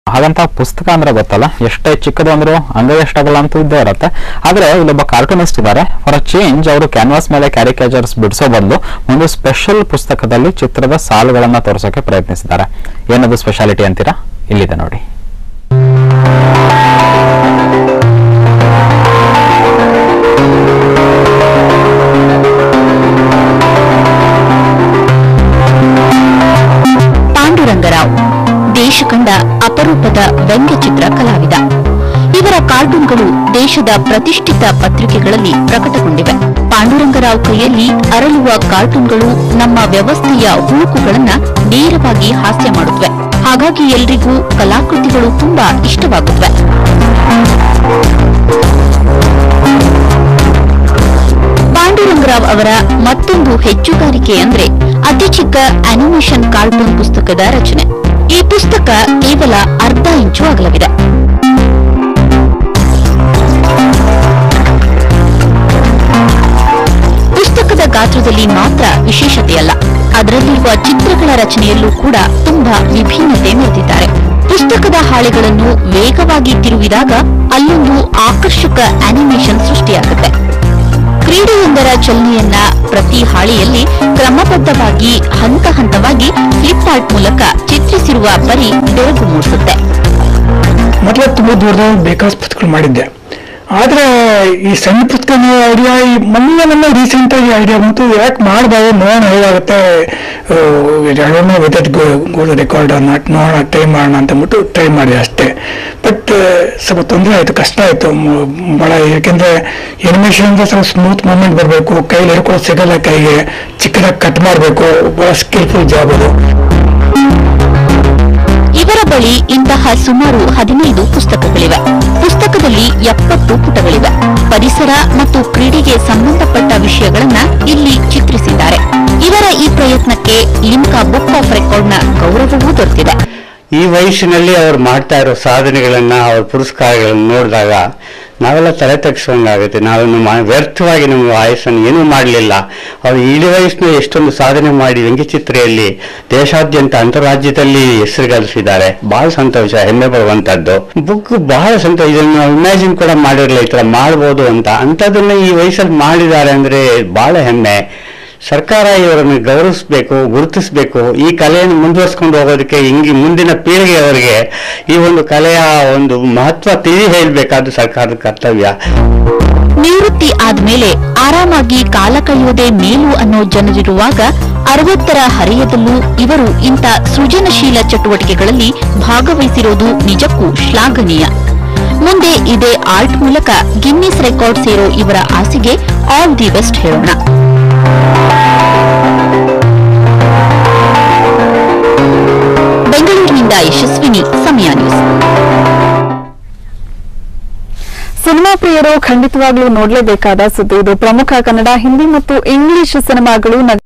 ಹಾಗಂತ ಪುಸ್ತಕ ಅಂದ್ರೆ ಗೊತ್ತಲ್ಲ ಎಷ್ಟೇ ಚಿಕ್ಕದು ಅಂದ್ರು ಅಂಗೈ ಎಷ್ಟಾಗಲ್ಲ ಅಂತ ಇದ್ದೇ ಇರುತ್ತೆ ಆದ್ರೆ ಇಲ್ಲೊಬ್ಬ ಕಾರ್ಟೂನಿಸ್ಟ್ ಇದ್ದಾರೆ ಫಾರ್ ಅ ಚೇಂಜ್ ಅವರು ಕ್ಯಾನ್ವಾಸ್ ಮೇಲೆ ಕ್ಯಾರಿಕೇಚರ್ಸ್ ಬಿಡಿಸೋ ಬದಲು ಒಂದು ಸ್ಪೆಷಲ್ ಪುಸ್ತಕದಲ್ಲಿ ಚಿತ್ರದ ಸಾಲುಗಳನ್ನ ತೋರಿಸೋಕೆ ಪ್ರಯತ್ನಿಸಿದ್ದಾರೆ ಏನದು ಸ್ಪೆಷಾಲಿಟಿ ಅಂತೀರಾ ಇಲ್ಲಿದೆ ನೋಡಿ ಪಾಂಡುರಂಗರಾವ್ ದೇಶ ಕಂಡ ಅಪರೂಪದ ವ್ಯಂಗ್ಯಚಿತ್ರ ಕಲಾವಿದ ಇವರ ಕಾರ್ಟೂನ್ಗಳು ದೇಶದ ಪ್ರತಿಷ್ಠಿತ ಪತ್ರಿಕೆಗಳಲ್ಲಿ ಪ್ರಕಟಗೊಂಡಿವೆ ಪಾಂಡುರಂಗರಾವ್ ಕೈಯಲ್ಲಿ ಅರಳುವ ಕಾರ್ಟೂನ್ಗಳು ನಮ್ಮ ವ್ಯವಸ್ಥೆಯ ಹುಳುಕುಗಳನ್ನ ನೇರವಾಗಿ ಹಾಸ್ಯ ಮಾಡುತ್ತವೆ ಹಾಗಾಗಿ ಎಲ್ರಿಗೂ ಕಲಾಕೃತಿಗಳು ತುಂಬಾ ಇಷ್ಟವಾಗುತ್ತವೆ ಪಾಂಡುರಂಗರಾವ್ ಅವರ ಮತ್ತೊಂದು ಹೆಚ್ಚುಗಾರಿಕೆ ಅಂದ್ರೆ ಅತಿ ಚಿಕ್ಕ ಅನಿಮೇಷನ್ ಕಾರ್ಟೂನ್ ಪುಸ್ತಕದ ರಚನೆ ಈ ಪುಸ್ತಕ ಕೇವಲ ಅರ್ಧ ಇಂಚು ಅಗಲವಿದೆ ಪುಸ್ತಕದ ಗಾತ್ರದಲ್ಲಿ ಮಾತ್ರ ವಿಶೇಷತೆಯಲ್ಲ ಅದರಲ್ಲಿರುವ ಚಿತ್ರಗಳ ರಚನೆಯಲ್ಲೂ ಕೂಡ ತುಂಬಾ ವಿಭಿನ್ನತೆ ಮೆರೆದಿದ್ದಾರೆ ಪುಸ್ತಕದ ಹಾಳೆಗಳನ್ನು ವೇಗವಾಗಿ ತಿರುವಿದಾಗ ಅಲ್ಲೊಂದು ಆಕರ್ಷಕ ಅನಿಮೇಷನ್ ಸೃಷ್ಟಿಯಾಗುತ್ತೆ ಕ್ರೀಡೆಯೊಂದರ ಚಲನೆಯನ್ನ ಪ್ರತಿ ಹಾಳೆಯಲ್ಲಿ ಕ್ರಮಬದ್ಧವಾಗಿ ಹಂತ ಹಂತವಾಗಿ ಫ್ಲಿಪ್ ಆರ್ಟ್ ಮೂಲಕ ಚಿತ್ರಿಸಿರುವ ಪರಿ ಬೆಳಗು ಮೂಡಿಸುತ್ತೆ ಮೊದಲು ತುಂಬ ದೂರದಲ್ಲಿ ಬೇಕಾದ ಪುಸ್ತಕಗಳು ಮಾಡಿದ್ದೆ ಆದರೆ ಈ ಸಣ್ಣ ಪುಸ್ತಕ ಐಡಿಯಾ ಈ ಮೊನ್ನೆ ನನ್ನ ರೀಸೆಂಟ್ ಆಗಿ ಐಡಿಯಾ ಬಂತು ಯಾಕೆ ಮಾಡಬಾರ್ದು ನೋಡೋಣ ಹೇಗಾಗುತ್ತೆ ವಿತೌಟ್ ಗೋಲ್ಡ್ ರೆಕಾರ್ಡ್ ನಾಟ್ ನೋಡೋಣ ಟ್ರೈ ಮಾಡೋಣ ಅಂತ ಅಂದ್ಬಿಟ್ಟು ಟ್ರೈ ಮಾಡಿದೆ ಅಷ್ಟೇ ಬಟ್ ಸ್ವಲ್ಪ ತೊಂದರೆ ಆಯಿತು ಕಷ್ಟ ಆಯಿತು ಭಾಳ ಯಾಕೆಂದರೆ ಎನಿಮೇಷನ್ ಅಂದ್ರೆ ಸ್ವಲ್ಪ ಸ್ಮೂತ್ ಮೂಮೆಂಟ್ ಬರಬೇಕು ಕೈಲಿ ಹಿಡ್ಕೊಳ್ಳೋದು ಸಿಗಲ್ಲ ಕೈಗೆ ಚಿಕ್ಕದಾಗಿ ಕಟ್ ಮಾಡಬೇಕು ಭಾಳ ಸ್ಕಿಲ್ಫುಲ್ ಜಾಬ್ ಅದು ಇವರ ಬಳಿ ಇಂತಹ ಸುಮಾರು ಹದಿನೈದು ಪುಸ್ತಕಗಳಿವೆ ಪುಸ್ತಕದಲ್ಲಿ ಎಪ್ಪತ್ತು ಪುಟಗಳಿವೆ ಪರಿಸರ ಮತ್ತು ಕ್ರೀಡೆಗೆ ಸಂಬಂಧಪಟ್ಟ ವಿಷಯಗಳನ್ನ ಇಲ್ಲಿ ಚಿತ್ರಿಸಿದ್ದಾರೆ ಇವರ ಈ ಪ್ರಯತ್ನಕ್ಕೆ ಲಿಮ್ಕಾ ಬುಕ್ ಆಫ್ ರೆಕಾರ್ಡ್ನ ಗೌರವವೂ ದೊರೆತಿದೆ ಈ ವಯಸ್ಸಿನಲ್ಲಿ ಅವ್ರು ಮಾಡ್ತಾ ಇರೋ ಸಾಧನೆಗಳನ್ನ ಅವ್ರ ಪುರಸ್ಕಾರಗಳನ್ನು ನೋಡಿದಾಗ ನಾವೆಲ್ಲ ತಲೆ ತಗ್ಸೋಂಗಾಗುತ್ತೆ ನಾವೇನು ಮಾ ವ್ಯರ್ಥವಾಗಿ ನಮ್ಮ ಆಯಸ್ಸನ್ನು ಏನೂ ಮಾಡಲಿಲ್ಲ ಅವ್ರು ಇಳಿ ವಯಸ್ಸಿನ ಎಷ್ಟೊಂದು ಸಾಧನೆ ಮಾಡಿ ವ್ಯಂಗ್ಯಚಿತ್ರೆಯಲ್ಲಿ ದೇಶಾದ್ಯಂತ ಅಂತರಾಜ್ಯದಲ್ಲಿ ಹೆಸರು ಗಳಿಸಿದ್ದಾರೆ ಬಹಳ ಸಂತೋಷ ಹೆಮ್ಮೆ ಪಡುವಂಥದ್ದು ಬುಕ್ ಬಹಳ ಸಂತೋಷ ಇದನ್ನು ನಾವು ಇಮ್ಯಾಜಿನ್ ಕೂಡ ಮಾಡಿರಲಿಲ್ಲ ಈ ಥರ ಮಾಡ್ಬೋದು ಅಂತ ಅಂಥದ್ದನ್ನ ಈ ವಯಸ್ಸಲ್ಲಿ ಮಾಡಿದ್ದಾರೆ ಅಂದರೆ ಬಹಳ ಹೆಮ್ಮೆ ಸರ್ಕಾರ ಇವರನ್ನು ಗೌರವಿಸಬೇಕು ಗುರುತಿಸಬೇಕು ಈ ಕಲೆಯನ್ನು ಮುಂದುವರಿಸ್ಕೊಂಡು ಹೋಗೋದಕ್ಕೆ ಹಿಂಗೆ ಮುಂದಿನ ಪೀಳಿಗೆಯವರಿಗೆ ಈ ಒಂದು ಕಲೆಯ ಒಂದು ಮಹತ್ವ ತಿಳಿ ಹೇಳಬೇಕಾದ್ದು ಸರ್ಕಾರದ ಕರ್ತವ್ಯ ನಿವೃತ್ತಿ ಆದ್ಮೇಲೆ ಆರಾಮಾಗಿ ಕಾಲ ಕಳೆಯೋದೇ ಮೇಲು ಅನ್ನೋ ಜನರಿರುವಾಗ ಅರವತ್ತರ ಹರೆಯದಲ್ಲೂ ಇವರು ಇಂಥ ಸೃಜನಶೀಲ ಚಟುವಟಿಕೆಗಳಲ್ಲಿ ಭಾಗವಹಿಸಿರೋದು ನಿಜಕ್ಕೂ ಶ್ಲಾಘನೀಯ ಮುಂದೆ ಇದೇ ಆರ್ಟ್ ಮೂಲಕ ಗಿನ್ನಿಸ್ ರೆಕಾರ್ಡ್ ಸೇರೋ ಇವರ ಆಸೆಗೆ ಆಲ್ ದಿ ಬೆಸ್ಟ್ ಹೇಳೋಣ ಬೆಂಗಳೂರಿನಿಂದ ಯಶಸ್ವಿನಿ ಸಮಯ ನ್ಯೂಸ್ ಸಿನಿಮಾ ಪ್ರಿಯರು ಖಂಡಿತವಾಗ್ಲೂ ನೋಡಲೇಬೇಕಾದ ಸುದ್ದಿ ಇದು ಪ್ರಮುಖ ಕನ್ನಡ ಹಿಂದಿ ಮತ್ತು ಇಂಗ್ಲಿಷ್ ಸಿನಿಮಾಗಳು ನಗರ